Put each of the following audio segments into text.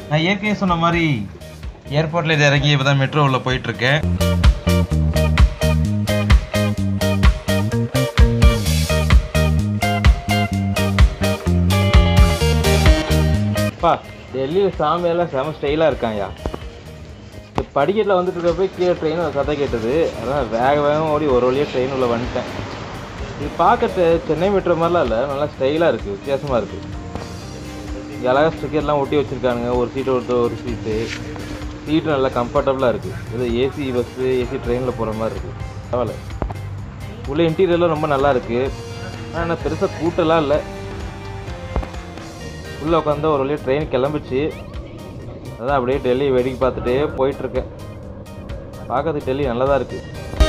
நான் ஏற்கனவே சொன்ன மாதிரி ஏர்போர்ட்ல இது இறங்கி இப்போ தான் மெட்ரோ உள்ள போயிட்டு இருக்கேன் அப்பா டெல்லியில் சாமியெல்லாம் செம ஸ்டைலாக இருக்கான்யா இந்த படிக்கட்டில் வந்துட்டு இருக்க போய் கீழே ட்ரெயின் சதை கேட்டது அதான் வேக வேகம் ஓடி ஒரு வழியாக ட்ரெயின் உள்ள வந்துட்டேன் இது பார்க்கறது சென்னை மெட்ரோ மாதிரிலாம் இல்லை நல்லா ஸ்டைலாக இருக்குது வித்தியாசமாக இருக்குது இங்கே அழகாக ஸ்டிக்கர்லாம் ஒட்டி வச்சுருக்கானுங்க ஒரு சீட்டு ஒருத்த ஒரு சீட்டு சீட்டு நல்லா கம்ஃபர்டபுளாக இருக்குது இது ஏசி பஸ்ஸு ஏசி ட்ரெயினில் போகிற மாதிரி இருக்குது பரவாயில்ல உள்ள இன்டீரியர்லாம் ரொம்ப நல்லா இருக்குது ஆனால் என்ன பெருசாக கூட்டம்லாம் இல்லை உள்ளே உட்காந்து ஒரு வழியாக ட்ரெயின் கிளம்பிச்சு அதான் அப்படியே டெல்லி வேடிக்கை பார்த்துட்டே போயிட்டுருக்கேன் பார்க்கறதுக்கு டெல்லி நல்லா தான் இருக்குது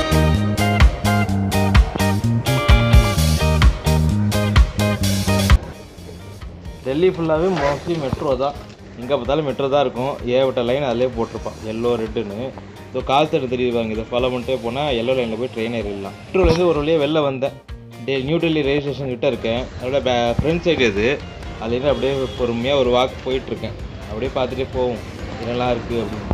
டெல்லி ஃபுல்லாகவே மோஸ்ட்லி மெட்ரோ தான் எங்கே பார்த்தாலும் மெட்ரோ தான் இருக்கும் ஏகப்பட்ட லைன் அதிலே போட்டிருப்பான் எல்லோ ரெட்டுன்னு இதோ கால் தட்டு தெரியுவாங்க இதை ஃபாலோ பண்ணிட்டே போனால் எல்லோ லைனில் போய் ட்ரெயின் ஏறிடலாம் மெட்ரோலேருந்து ஒரு வழியாக வெளில வந்தேன் டே நியூ டெல்லி ரயில்வே ஸ்டேஷன் கிட்ட இருக்கேன் அதோட பே ஃப்ரண்ட் சைடு இது அதுலேருந்து அப்படியே பொறுமையாக ஒரு வாக் போயிட்டுருக்கேன் அப்படியே பார்த்துட்டே போவோம் என்னெல்லாம் இருக்குது அப்படின்னு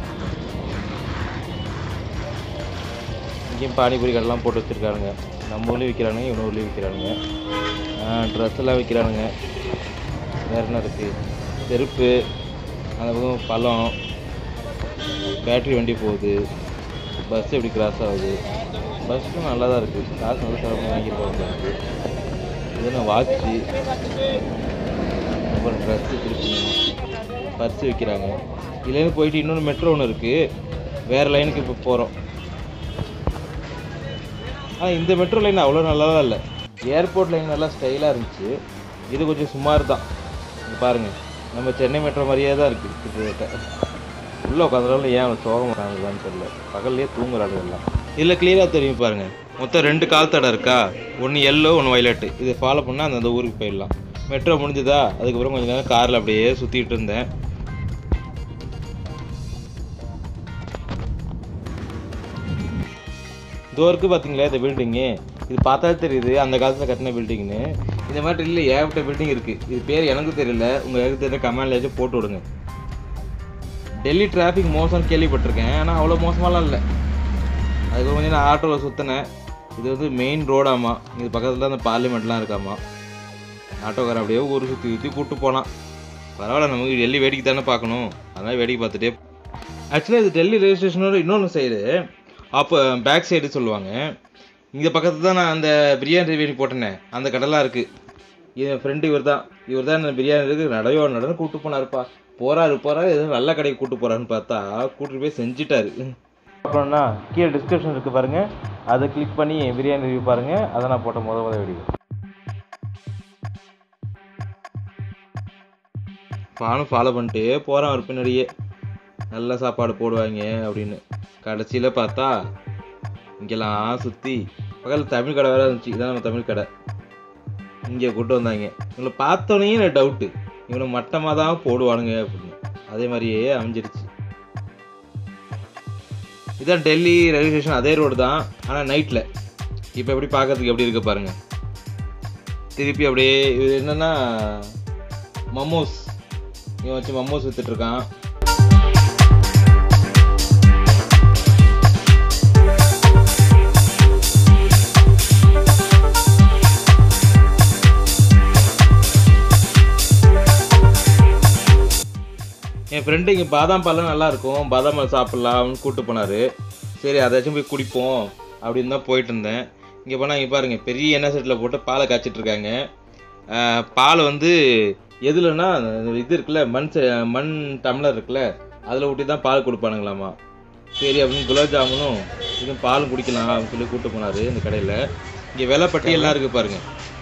இங்கேயும் பானிபூரி கடைலாம் போட்டு வச்சுருக்கானுங்க நம்ம ஊர்லேயும் விற்கிறானுங்க இவன ஊர்லேயும் விற்கிறானுங்க ட்ரெஸ் எல்லாம் விற்கிறானுங்க வேறு என்ன இருக்குது செருப்பு அந்த பக்கம் பழம் பேட்ரி வண்டி போகுது பஸ் எப்படி கிராஸ் ஆகுது பஸ்ஸும் நல்லா தான் இருக்குது காசு நல்லா செலவு பண்ணி வாங்கியிருப்பாங்க இது என்ன வாட்ச்சு அப்புறம் ட்ரெஸ்ஸு திருப்பி பர்ஸு விற்கிறாங்க இதுலேருந்து போயிட்டு இன்னொன்று மெட்ரோ ஒன்று இருக்குது வேறு லைனுக்கு இப்போ போகிறோம் ஆனால் இந்த மெட்ரோ லைன் அவ்வளோ நல்லாதான் இல்லை ஏர்போர்ட் லைன் நல்லா ஸ்டைலாக இருந்துச்சு இது கொஞ்சம் சுமார் தான் இங்க பாருங்கள் நம்ம சென்னை மெட்ரோ மாதிரியே தான் இருக்குது கிட்டத்தட்ட உள்ளே உட்காந்துறாலும் ஏன் அவன் சோகம் வராங்களான்னு தெரியல பகல்லையே தூங்குறாங்க எல்லாம் இதில் கிளியராக தெரியும் பாருங்கள் மொத்தம் ரெண்டு கால் தடை இருக்கா ஒன்று எல்லோ ஒன்று வயலட்டு இதை ஃபாலோ பண்ணால் அந்த அந்த ஊருக்கு போயிடலாம் மெட்ரோ முடிஞ்சுதா அதுக்கப்புறம் கொஞ்ச நேரம் காரில் அப்படியே சுற்றிட்டு இருந்தேன் இதோ இருக்கு பார்த்தீங்களா இந்த பில்டிங்கு இது பார்த்தா தெரியுது அந்த காலத்தில் கட்டின பில்டிங்னு இந்த மாதிரி இல்லை ஏகப்பட்ட பில்டிங் இருக்குது இது பேர் எனக்கு தெரியல உங்களுக்கு தெரியல கமெண்ட்ல ஏதாச்சும் போட்டு விடுங்க டெல்லி டிராஃபிக் மோசம்னு கேள்விப்பட்டிருக்கேன் ஆனால் அவ்வளோ மோசமாலாம் இல்லை அதுக்கு கொஞ்சம் நான் ஆட்டோவில் சுற்றினேன் இது வந்து மெயின் ரோடாமா இது பக்கத்தில் தான் அந்த பார்லிமெண்ட்லாம் இருக்காமா ஆட்டோக்காரன் அப்படியே ஊர் சுற்றி சுற்றி கூப்பிட்டு போனான் பரவாயில்ல நமக்கு டெல்லி வேடிக்கை தானே பார்க்கணும் அதனால் வேடிக்கை பார்த்துட்டே ஆக்சுவலாக இது டெல்லி ரயில்வே ஸ்டேஷனோட இன்னொன்று சைடு அப்போ பேக் சைடு சொல்லுவாங்க இந்த பக்கத்தில் தான் நான் அந்த பிரியாணி பிரியாணி போட்டேனே அந்த கடைலாம் இருக்குது என் ஃப்ரெண்டு இவர் தான் இவர் தான் இந்த பிரியாணி இருக்கு நடையோ நடன்னு கூப்பிட்டு போனாருப்பா போறாரு போறாரு ஏதோ நல்ல கடைக்கு கூட்டு போறாருன்னு பார்த்தா கூட்டிட்டு போய் செஞ்சுட்டாரு அப்புறம்னா கீழே டிஸ்கிரிப்ஷன் இருக்கு பாருங்க அதை கிளிக் பண்ணி பிரியாணி ரிவ்யூ பாருங்க அதை நான் போட்ட முத முத வீடியோ நானும் ஃபாலோ பண்ணிட்டே போகிறேன் அவர் பின்னாடியே நல்ல சாப்பாடு போடுவாங்க அப்படின்னு கடைசியில் பார்த்தா இங்கெல்லாம் சுற்றி பக்கத்தில் தமிழ் கடை வேறு இருந்துச்சு இதான் நம்ம தமிழ் கடை இங்கே கூட்டு வந்தாங்க இவங்களை பார்த்தோன்னே எனக்கு டவுட்டு இவனை மட்டமாக தான் போடுவானுங்க அப்படின்னு அதே மாதிரியே அமைஞ்சிருச்சு இதான் டெல்லி ரயில்வே ஸ்டேஷன் அதே ரோடு தான் ஆனால் நைட்டில் இப்போ எப்படி பார்க்கறதுக்கு எப்படி இருக்கு பாருங்க திருப்பி அப்படியே இது என்னன்னா மமோஸ் இவன் வச்சு மமோஸ் வித்துட்டு இருக்கான் என் ஃப்ரெண்டு இங்கே பாதாம் பால்லாம் நல்லா இருக்கும் பாதாம் பால் சாப்பிட்லாம் அப்படின்னு கூப்பிட்டு போனார் சரி அதாச்சும் போய் குடிப்போம் அப்படின்னு தான் போயிட்டு இருந்தேன் இங்கே போனால் இங்கே பாருங்க பெரிய எண்ணெய் செட்டில் போட்டு பாலை காய்ச்சிட்டு இருக்காங்க ஆஹ் பால் வந்து எதுலன்னா இது இருக்குல்ல மண் செ- மண் டம்ளர் இருக்குல்ல அதில் ஊட்டி தான் பால் கொடுப்பானுங்களாமா சரி அப்படின்னு குலாப் ஜாமுனும் இதுவும் பாலும் குடிக்கலாம் அப்படின்னு சொல்லி கூப்பிட்டு போனார் இந்த கடையில் இங்கே விலை பட்டியல்லாம் இருக்குது பாருங்க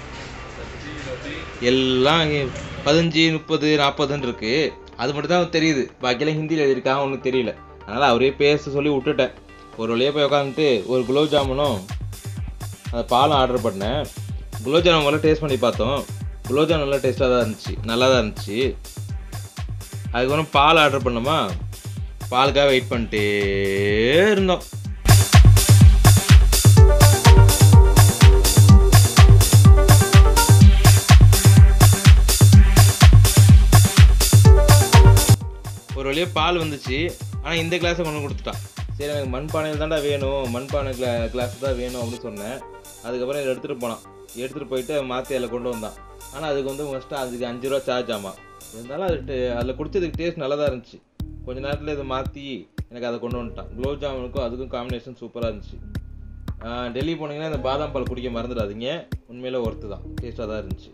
எல்லாம் இங்க பதினஞ்சு முப்பது நாற்பதுன்னு இருக்கு அது மட்டும் தான் தெரியுது பாக்கியெல்லாம் ஹிந்தியில் எழுதியிருக்காங்க ஒன்றும் தெரியல அதனால் அவரே பேச சொல்லி விட்டுட்டேன் ஒரு வழியாக போய் உட்காந்துட்டு ஒரு குலோப் ஜாமுனும் அந்த பாலும் ஆர்டர் பண்ணேன் குலோப் ஜாமுன் முதல்ல டேஸ்ட் பண்ணி பார்த்தோம் குலோப் ஜாமுன் நல்லா டேஸ்ட்டாக தான் இருந்துச்சு நல்லா தான் இருந்துச்சு அதுக்கப்புறம் பால் ஆர்டர் பண்ணோமா பாலுக்காக வெயிட் பண்ணிட்டே இருந்தோம் வழியா பால் வந்துச்சு ஆனால் இந்த கிளாஸை கொண்டு கொடுத்துட்டான் சரி எனக்கு மண்பானையில் தான்டா வேணும் மண்பானை கிளா கிளாஸ் தான் வேணும் அப்படின்னு சொன்னேன் அதுக்கப்புறம் இதை எடுத்துகிட்டு போனான் எடுத்துகிட்டு போயிட்டு மாற்றி அதில் கொண்டு வந்தான் ஆனால் அதுக்கு வந்து ஃபஸ்ட்டு அதுக்கு அஞ்சு ரூபா சார்ஜ் ஆமாம் இருந்தாலும் அது டே- அதில் குடிச்சதுக்கு டேஸ்ட் நல்லா தான் இருந்துச்சு கொஞ்ச நேரத்தில் இதை மாற்றி எனக்கு அதை கொண்டு வந்துட்டான் குலோப் ஜாமுனுக்கும் அதுக்கும் காம்பினேஷன் சூப்பராக இருந்துச்சு ஆஹ் டெல்லி போனீங்கன்னா இந்த பாதாம் பால் குடிக்க மறந்துடாதீங்க உண்மையில ஒர்த்து தான் டேஸ்ட்டாக தான் இருந்துச்சு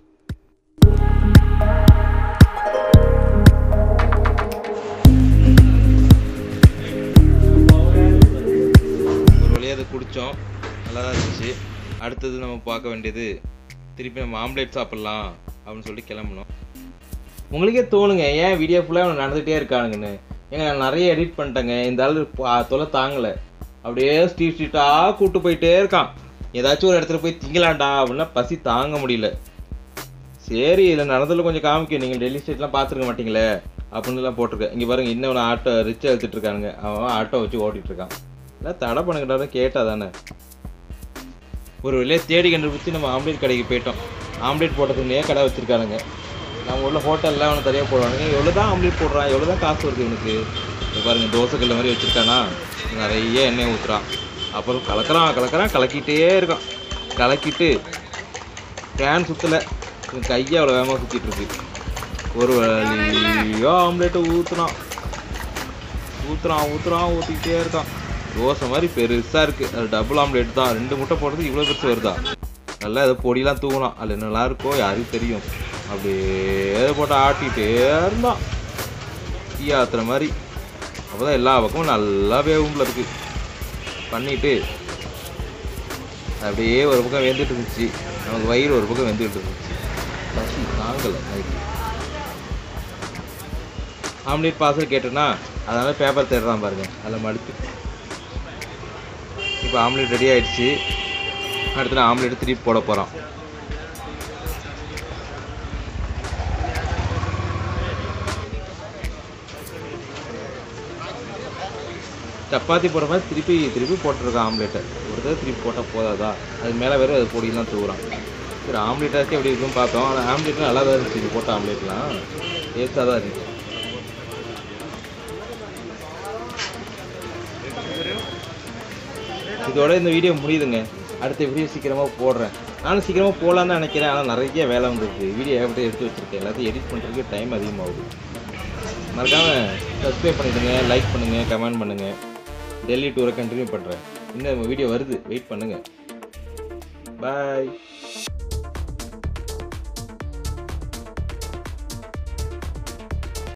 ஒரு வழியாக அதை குடித்தோம் நல்லா தான் இருந்துச்சு அடுத்தது நம்ம பார்க்க வேண்டியது திருப்பி நம்ம ஆம்லேட் சாப்பிட்லாம் அப்படின்னு சொல்லிட்டு கிளம்பணும் உங்களுக்கே தோணுங்க ஏன் வீடியோ ஃபுல்லாக அவன் நடந்துகிட்டே இருக்கானுங்கன்னு ஏங்க நான் நிறைய எடிட் பண்ணிட்டேங்க இந்த ஆள் பா- தொலை தாங்கலை அப்படியே ஸ்ட்ரீட் ஸ்ட்ரீட்டாக கூட்டு போயிட்டே இருக்கான் ஏதாச்சும் ஒரு இடத்துல போய் திங்கலாம்டா அப்படின்னா பசி தாங்க முடியல சரி இதில் நடந்ததில் கொஞ்சம் காமிக்கும் நீங்கள் டெல்லி ஸ்டேட்லாம் பார்த்துருக்க மாட்டீங்களே அப்படின்னுலாம் போட்டிருக்கேன் இங்கே பாருங்க இன்னும் ஆட்டோ ரிச் எடுத்துட்டு இருக்கானுங்க அவன் ஆட்டோ வச்சு ஓட்டிட்டு இருக்கான் இல்லை தடை பண்ணுங்கடா கேட்டா தானே ஒரு வழியாக தேடி கண்டுபிடிச்சி நம்ம ஆம்லேட் கடைக்கு போயிட்டோம் ஆம்லேட் போட்டதுக்குனே கடை வச்சிருக்கானுங்க நம்ம உள்ள ஹோட்டலில் அவனை தனியாக போடுவானுங்க எவ்வளோ தான் ஆம்லேட் போடுறான் எவ்வளோ தான் காசு வருது இவனுக்கு இங்க பாருங்க தோசைக்கல்ல மாதிரி வச்சுருக்கானா நிறைய எண்ணெய் ஊற்றுறான் அப்புறம் கலக்கிறான் கலக்கிறான் கலக்கிட்டே இருக்கான் கலக்கிட்டு ஃபேன் சுற்றலை கையை அவ்வளோ வேகமாக சுற்றிட்டு இருக்கு ஒரு வழியா ஆம்லேட்டை ஊற்றுனான் ஊற்றுறான் ஊற்றுறான் ஊற்றிக்கிட்டே இருக்கான் தோசை மாதிரி பெருசாக இருக்குது அது டபுள் ஆம்லேட் தான் ரெண்டு முட்டை போடுறதுக்கு இவ்வளோ பெருசு வருதா நல்லா ஏதோ பொடியெலாம் தூவலாம் அதில் நல்லா இருக்கோ யாருக்கு தெரியும் அப்படியே போட்டு ஆட்டிகிட்டே இருந்தான் டீ ஆத்துற மாதிரி அப்போ தான் எல்லா பக்கமும் நல்லா வேவும்ல இருக்கு பண்ணிட்டு அப்படியே ஒரு பக்கம் வெந்துட்டு இருந்துச்சு நமக்கு வயிறு ஒரு பக்கம் வெந்துட்டு இருந்துச்சு பசி தாங்கலை நைட்டு ஆம்லேட் பார்சல் கேட்டேன்னா அதனால பேப்பர் தேடுறான் பாருங்க அதில் மடுத்து இப்போ ஆம்லேட் ரெடி ஆயிடுச்சு அடுத்து நான் ஆம்லேட் திருப்பி போட போகிறோம் சப்பாத்தி போடுற மாதிரி திருப்பி திருப்பி போட்டிருக்கான் ஆம்லேட்டை ஒரு தடவை திருப்பி போட்டால் போதாதா அது மேலே வேறு அது பொடியெல்லாம் தூக்குறான் சரி ஆம்லேட்டாச்சும் எப்படி இருக்குன்னு பார்த்தோம் ஆனால் ஆம்லேட்லாம் நல்லா தான் இருந்துச்சு இது போட்ட ஆம்லேட்லாம் டேஸ்ட்டாக தான் இருந்துச்சு இதோட இந்த வீடியோ முடியுதுங்க அடுத்த வீடியோ சீக்கிரமாக போடுறேன் நானும் சீக்கிரமாக போகலான்னு தான் நினைக்கிறேன் ஆனால் நிறைய வேலை வந்துருக்கு வீடியோ ஏகப்பட்ட எடுத்து வச்சிருக்கேன் எல்லாத்தையும் எடிட் பண்ணுறதுக்கு டைம் அதிகமாகுது மறக்காமல் சப்ஸ்கிரைப் பண்ணிடுங்க லைக் பண்ணுங்கள் கமெண்ட் பண்ணுங்கள் டெல்லி டூரை கண்டினியூ பண்ணுறேன் இன்னும் வீடியோ வருது வெயிட் பண்ணுங்கள் பாய்